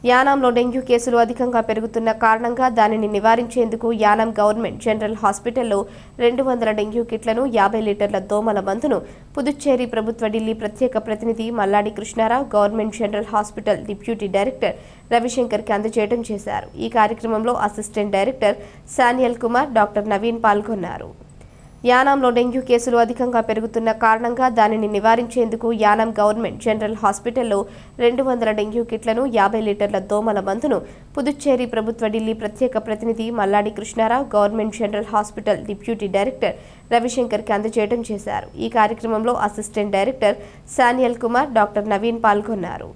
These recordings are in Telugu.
యానాంలో డెంగ్యూ కేసులు అధికంగా పెరుగుతున్న కారణంగా దానిని నివారించేందుకు యానాం గవర్నమెంట్ జనరల్ హాస్పిటల్లో రెండు వందల డెంగ్యూ కిట్లను యాభై లీటర్ల దోమల మందును పుదుచ్చేరి ప్రభుత్వ ఢిల్లీ ప్రత్యేక ప్రతినిధి Malladi Krishna Rao government general hospital deputy director రవిశంకర్కి అందజేయడం చేశారు ఈ కార్యక్రమంలో assistant director Sanyal Kumar doctor Naveen పాల్గొన్నారు యానాంలో డెంగ్యూ కేసులు అధికంగా పెరుగుతున్న కారణంగా దానిని నివారించేందుకు యానాం గవర్నమెంట్ జనరల్ హాస్పిటల్లో రెండు వందల డెంగ్యూ కిట్లను యాభై లీటర్ల దోమల మందును పుదుచ్చేరి ప్రభుత్వ ఢిల్లీ ప్రత్యేక ప్రతినిధి Malladi Krishna Rao government general hospital deputy director రవిశంకర్కి అందజేయడం చేశారు ఈ కార్యక్రమంలో assistant director Sanyal Kumar doctor Naveen పాల్గొన్నారు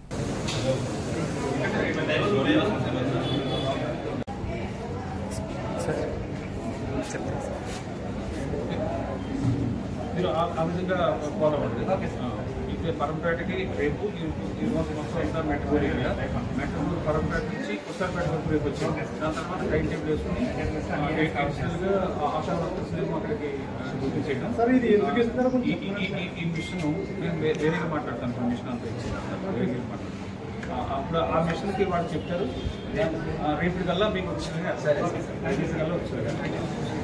మీరు ఆ ఆ విధంగా ఫాలో అవ్వండి ఇక్కడ పరంపేటకి రేపు ఇరవై సంవత్సరం అంతా మెట్రో ఏరియా మెట్రో పరంపేట నుంచి కొత్తపేట వరకు రేపు వచ్చింది దాని తర్వాత టైం టేబుల్ వేసుకుని అడిషనల్గా ఆశా వర్కర్స్ అక్కడికి బుకింగ్ చేయడం సార్ ఇది ఎందుకు ఇస్తున్నారు కొంచెం ఈ- ఈ- ఈ- ఈ మిషన్ నేను వే- వేరేగా మాట్లాడతాను పర్మిషన్ అంతా ఇచ్చింది వేరేగా మాట్లాడతాను ఆ, అప్పుడు ఆ మిషన్కి వాళ్ళు చెప్తారు ఆ, రేపటి కల్లా మీకు వచ్చిన రేపటి కల్లా వచ్చారు